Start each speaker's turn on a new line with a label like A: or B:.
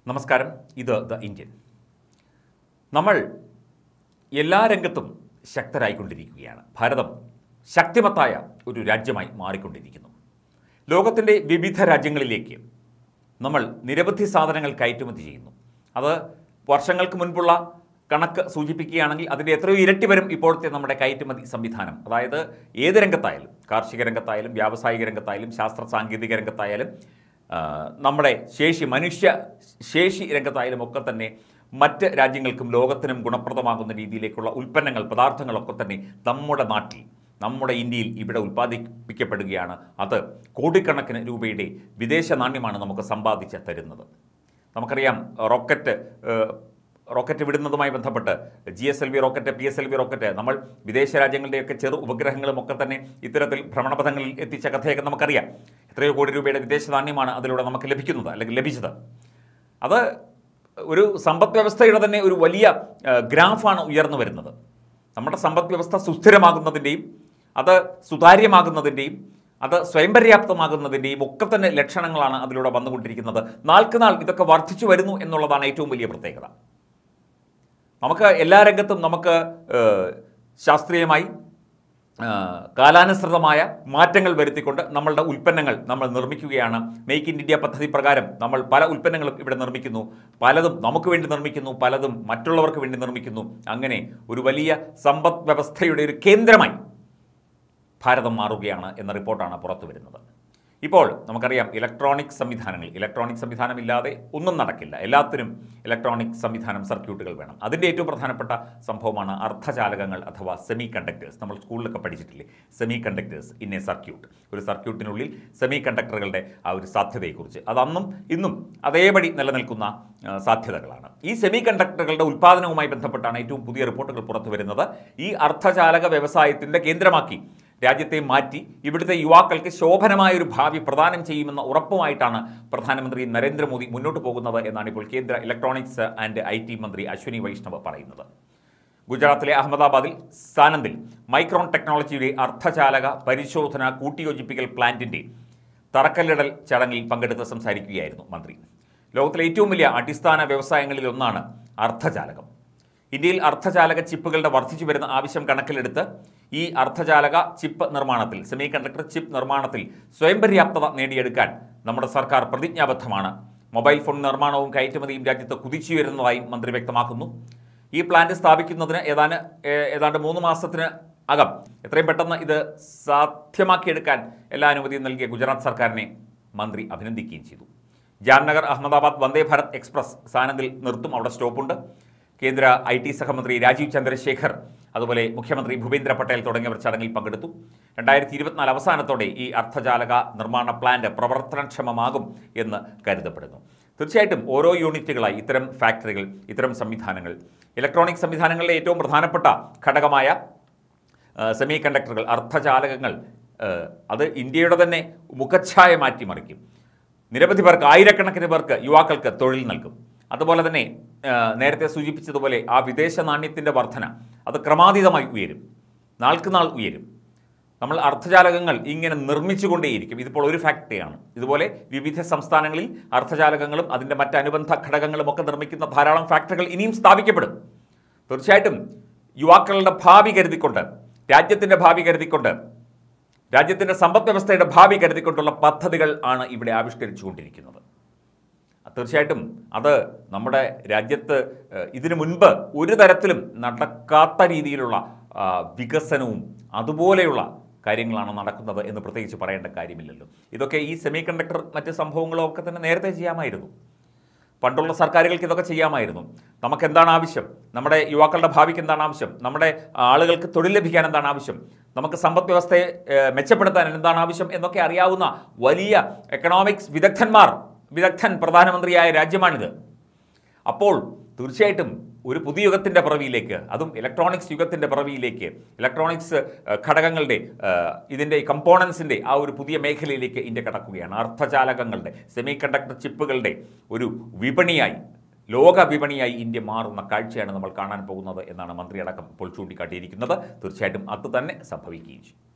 A: നമസ്കാരം ഇത് the Indian നമ്മൾ എല്ലാ രംഗത്തും ശക്തരായിക്കൊണ്ടിരിക്കുകയാണ് ഭാരതം ശക്തിമത്തായ ഒരു രാജ്യമായി മാറിക്കൊണ്ടിരിക്കുന്നു ലോകത്തിൻ്റെ വിവിധ രാജ്യങ്ങളിലേക്ക് നമ്മൾ നിരവധി സാധനങ്ങൾ കയറ്റുമതി ചെയ്യുന്നു അത് വർഷങ്ങൾക്ക് മുൻപുള്ള കണക്ക് സൂചിപ്പിക്കുകയാണെങ്കിൽ അതിൻ്റെ എത്രയോ ഇരട്ടി വരും ഇപ്പോഴത്തെ നമ്മുടെ കയറ്റുമതി സംവിധാനം അതായത് ഏത് രംഗത്തായാലും കാർഷിക രംഗത്തായാലും വ്യാവസായിക രംഗത്തായാലും ശാസ്ത്ര സാങ്കേതിക രംഗത്തായാലും ആ, നമ്മുടെ ശേഷി മനുഷ്യ ശേഷി രംഗത്തായാലും ഒക്കെ തന്നെ മറ്റ് രാജ്യങ്ങൾക്കും ലോകത്തിനും ഗുണപ്രദമാകുന്ന രീതിയിലേക്കുള്ള ഉൽപ്പന്നങ്ങൾ പദാർത്ഥങ്ങളൊക്കെ തന്നെ നമ്മുടെ നാട്ടിൽ നമ്മുടെ ഇന്ത്യയിൽ ഇവിടെ ഉൽപ്പാദിപ്പിക്കപ്പെടുകയാണ് അത് കോടിക്കണക്കിന് രൂപയുടെ വിദേശ നാണ്യമാണ് നമുക്ക് സമ്പാദിച്ച് തരുന്നത് നമുക്കറിയാം റോക്കറ്റ് ഏഹ്, റോക്കറ്റ് വിടുന്നതുമായി ബന്ധപ്പെട്ട് G S L V rocket P S L V rocket നമ്മൾ വിദേശ രാജ്യങ്ങളുടെയൊക്കെ ചെറു ഉപഗ്രഹങ്ങളും ഒക്കെ തന്നെ ഇത്തരത്തിൽ ഭ്രമണപഥങ്ങളിൽ എത്തിച്ച കഥയൊക്കെ നമുക്കറിയാം എത്രയോ കോടി രൂപയുടെ വിദേശ നാണ്യമാണ് അതിലൂടെ നമുക്ക് ലഭിക്കുന്നത് അല്ലെങ്കിൽ ലഭിച്ചത് അത് ഒരു സമ്പദ് വ്യവസ്ഥയുടെ തന്നെ ഒരു വലിയ ഏഹ്, ഗ്രാഫാണ് ഉയർന്നു വരുന്നത് നമ്മുടെ സമ്പദ് വ്യവസ്ഥ സുസ്ഥിരമാകുന്നതിൻ്റെയും അത് സുതാര്യമാകുന്നതിൻ്റെയും അത് സ്വയം പര്യാപ്തമാകുന്നതിൻ്റെയും ഒക്കെ തന്നെ ലക്ഷണങ്ങളാണ് അതിലൂടെ വന്നുകൊണ്ടിരിക്കുന്നത് നാൾക്ക് നാൾ ഇതൊക്കെ വർദ്ധിച്ചു വരുന്നു എന്നുള്ളതാണ് ഏറ്റവും വലിയ പ്രത്യേകത നമുക്ക് എല്ലാ രംഗത്തും നമുക്ക് ഏഹ്, ശാസ്ത്രീയമായി ഏഹ്, കാലാനുസൃതമായ മാറ്റങ്ങൾ വരുത്തിക്കൊണ്ട് നമ്മളുടെ ഉൽപ്പന്നങ്ങൾ നമ്മൾ നിർമ്മിക്കുകയാണ് മേക്ക് ഇൻ ഇന്ത്യ പദ്ധതി പ്രകാരം നമ്മൾ പല ഉൽപ്പന്നങ്ങളും ഇവിടെ നിർമ്മിക്കുന്നു പലതും നമുക്ക് വേണ്ടി നിർമ്മിക്കുന്നു പലതും മറ്റുള്ളവർക്ക് വേണ്ടി നിർമ്മിക്കുന്നു അങ്ങനെ ഒരു വലിയ സമ്പദ് വ്യവസ്ഥയുടെ ഒരു കേന്ദ്രമായി ഭാരതം മാറുകയാണ് എന്ന റിപ്പോർട്ടാണ് പുറത്തു വരുന്നത് ഇപ്പോൾ നമുക്കറിയാം ഇലക്ട്രോണിക് സംവിധാനങ്ങൾ ഇലക്ട്രോണിക് സംവിധാനം ഇല്ലാതെ ഒന്നും നടക്കില്ല എല്ലാത്തിനും ഇലക്ട്രോണിക് സംവിധാനം സർക്യൂട്ടുകൾ വേണം അതിൻ്റെ ഏറ്റവും പ്രധാനപ്പെട്ട സംഭവമാണ് അർദ്ധചാലകങ്ങൾ അഥവാ സെമി കണ്ടക്ടേഴ്സ് നമ്മൾ സ്കൂളിലൊക്കെ പഠിച്ചിട്ടില്ലേ semiconductors in a circuit ഒരു സർക്യൂട്ടിനുള്ളിൽ സെമി കണ്ടക്ടറുകളുടെ ആ ഒരു സാധ്യതയെക്കുറിച്ച് അത് അന്നും ഇന്നും അതേപടി നിലനിൽക്കുന്ന ആ, സാധ്യതകളാണ് ഈ സെമി കണ്ടക്ടറുകളുടെ ഉൽപ്പാദനവുമായി ബന്ധപ്പെട്ടാണ് ഏറ്റവും പുതിയ റിപ്പോർട്ടുകൾ പുറത്തു വരുന്നത് ഈ അർദ്ധചാലക വ്യവസായത്തിൻ്റെ കേന്ദ്രമാക്കി രാജ്യത്തെ മാറ്റി ഇവിടുത്തെ യുവാക്കൾക്ക് ശോഭനമായ ഒരു ഭാവി പ്രദാനം ചെയ്യുമെന്ന ഉറപ്പുമായിട്ടാണ് പ്രധാനമന്ത്രി നരേന്ദ്രമോദി മുന്നോട്ട് പോകുന്നത് എന്നാണ് ഇപ്പോൾ കേന്ദ്ര ഇലക്ട്രോണിക്സ് ആൻഡ് ഐ ടി മന്ത്രി അശ്വിനി വൈഷ്ണവ് പറയുന്നത് ഗുജറാത്തിലെ അഹമ്മദാബാദിൽ സാനന്ദിൽ മൈക്രോൺ ടെക്നോളജിയുടെ അർദ്ധചാലക പരിശോധന കൂട്ടിയോജിപ്പിക്കൽ പ്ലാന്റിന്റെ തറക്കല്ലിടൽ ചടങ്ങിൽ പങ്കെടുത്ത് സംസാരിക്കുകയായിരുന്നു മന്ത്രി ലോകത്തിലെ ഏറ്റവും വലിയ അടിസ്ഥാന വ്യവസായങ്ങളിൽ ഒന്നാണ് അർദ്ധചാലകം ഇന്ത്യയിൽ അർദ്ധചാലക ചിപ്പുകളുടെ വർദ്ധിച്ചു വരുന്ന ആവശ്യം കണക്കിലെടുത്ത് ഈ അർദ്ധചാലക ചിപ്പ് നിർമ്മാണത്തിൽ സെമി കണ്ടക്ടർ ചിപ്പ് നിർമ്മാണത്തിൽ സ്വയം പര്യാപ്തത നേടിയെടുക്കാൻ നമ്മുടെ സർക്കാർ പ്രതിജ്ഞാബദ്ധമാണ് മൊബൈൽ ഫോൺ നിർമ്മാണവും കയറ്റുമതിയും രാജ്യത്ത് കുതിച്ചുയരുന്നതായും മന്ത്രി വ്യക്തമാക്കുന്നു ഈ പ്ലാന്റ് സ്ഥാപിക്കുന്നതിന് ഏതാണ്ട് ഏ- ഏതാണ്ട് മൂന്ന് മാസത്തിന് അകം എത്രയും പെട്ടെന്ന് ഇത് സാധ്യമാക്കിയെടുക്കാൻ എല്ലാ അനുമതിയും നൽകിയ ഗുജറാത്ത് സർക്കാരിനെ മന്ത്രി അഭിനന്ദിക്കുകയും ചെയ്തു ജാംനഗർ അഹമ്മദാബാദ് വന്ദേ ഭാരത് എക്സ്പ്രസ് സാനന്ദിൽ നിർത്തും അവിടെ സ്റ്റോപ്പുണ്ട് കേന്ദ്ര ഐ ടി സഹമന്ത്രി രാജീവ് ചന്ദ്രശേഖർ അതുപോലെ മുഖ്യമന്ത്രി ഭൂപേന്ദ്ര പട്ടേൽ തുടങ്ങിയവർ ചടങ്ങിൽ പങ്കെടുത്തു രണ്ടായിരത്തി ഇരുപത്തിനാല് അവസാനത്തോടെ ഈ അർദ്ധചാലക നിർമ്മാണ പ്ലാന്റ് പ്രവർത്തനക്ഷമമാകും എന്ന് കരുതപ്പെടുന്നു തീർച്ചയായിട്ടും ഓരോ യൂണിറ്റുകളായി ഇത്തരം ഫാക്ടറികൾ ഇത്തരം സംവിധാനങ്ങൾ ഇലക്ട്രോണിക് സംവിധാനങ്ങളിലെ ഏറ്റവും പ്രധാനപ്പെട്ട ഘടകമായ സെമി കണ്ടക്ടറുകൾ അർദ്ധചാലകങ്ങൾ ആ, അത് ഇന്ത്യയുടെ തന്നെ മുഖച്ഛായ മാറ്റിമറിക്കും നിരവധി പേർക്ക് ആയിരക്കണക്കിന് പേർക്ക് യുവാക്കൾക്ക് തൊഴിൽ നൽകും അതുപോലെ തന്നെ ആ, നേരത്തെ സൂചിപ്പിച്ചതുപോലെ ആ വിദേശ നാണ്യത്തിൻ്റെ വർധന അത് ക്രമാതീതമായി ഉയരും നാൾക്ക് നാൾ ഉയരും നമ്മൾ അർദ്ധചാലകങ്ങൾ ഇങ്ങനെ നിർമ്മിച്ചുകൊണ്ടേയിരിക്കും ഇതിപ്പോൾ ഒരു ഫാക്ടറിയാണ് ഇതുപോലെ വിവിധ സംസ്ഥാനങ്ങളിൽ അർദ്ധചാലകങ്ങളും അതിൻ്റെ മറ്റ് അനുബന്ധ ഘടകങ്ങളും ഒക്കെ നിർമ്മിക്കുന്ന ധാരാളം ഫാക്ടറികൾ ഇനിയും സ്ഥാപിക്കപ്പെടും തീർച്ചയായിട്ടും യുവാക്കളുടെ ഭാവി കരുതിക്കൊണ്ട് രാജ്യത്തിൻ്റെ ഭാവി കരുതിക്കൊണ്ട് രാജ്യത്തിൻ്റെ സമ്പദ് വ്യവസ്ഥയുടെ ഭാവി കരുതിക്കൊണ്ടുള്ള പദ്ധതികൾ ആണ് ഇവിടെ ആവിഷ്കരിച്ചുകൊണ്ടിരിക്കുന്നത് തീർച്ചയായിട്ടും അത് നമ്മുടെ രാജ്യത്ത് ഏഹ്, ഇതിനു മുൻപ് ഒരു തരത്തിലും നടക്കാത്ത രീതിയിലുള്ള ആ, വികസനവും അതുപോലെയുള്ള കാര്യങ്ങളാണ് നടക്കുന്നത് എന്ന് പ്രത്യേകിച്ച് പറയേണ്ട കാര്യമില്ലല്ലോ ഇതൊക്കെ ഈ സെമി കണ്ടക്ടർ മറ്റ് സംഭവങ്ങളും ഒക്കെ തന്നെ നേരത്തെ ചെയ്യാമായിരുന്നു പണ്ടുള്ള സർക്കാരുകൾക്ക് ഇതൊക്കെ ചെയ്യാമായിരുന്നു നമുക്ക് എന്താണ് ആവശ്യം നമ്മുടെ യുവാക്കളുടെ ഭാവിക്ക് എന്താണ് ആവശ്യം നമ്മുടെ ആളുകൾക്ക് തൊഴിൽ ലഭിക്കാൻ എന്താണ് ആവശ്യം നമുക്ക് സമ്പദ് വ്യവസ്ഥയെ ഏഹ്, മെച്ചപ്പെടുത്താൻ എന്താണ് ആവശ്യം എന്നൊക്കെ അറിയാവുന്ന വലിയ എക്കണോമിക്സ് വിദഗ്ധന്മാർ വിദഗ്ധൻ പ്രധാനമന്ത്രിയായ രാജ്യമാണിത് അപ്പോൾ തീർച്ചയായിട്ടും ഒരു പുതിയ യുഗത്തിൻ്റെ പിറവിയിലേക്ക് അതും ഇലക്ട്രോണിക്സ് യുഗത്തിൻ്റെ പിറവിയിലേക്ക് ഇലക്ട്രോണിക്സ് ഏഹ്, ഘടകങ്ങളുടെ ഏഹ്, ഇതിൻ്റെ കമ്പോണൻസിൻ്റെ ആ ഒരു പുതിയ മേഖലയിലേക്ക് ഇന്ത്യ കടക്കുകയാണ് അർദ്ധചാലകങ്ങളുടെ സെമി കണ്ടക്ടർ ചിപ്പുകളുടെ ഒരു വിപണിയായി ലോക വിപണിയായി ഇന്ത്യ മാറുന്ന കാഴ്ചയാണ് നമ്മൾ കാണാൻ പോകുന്നത് എന്നാണ് മന്ത്രിയടക്കം ഇപ്പോൾ ചൂണ്ടിക്കാട്ടിയിരിക്കുന്നത് തീർച്ചയായിട്ടും അത് തന്നെ സംഭവിക്കുകയും ചെയ്യും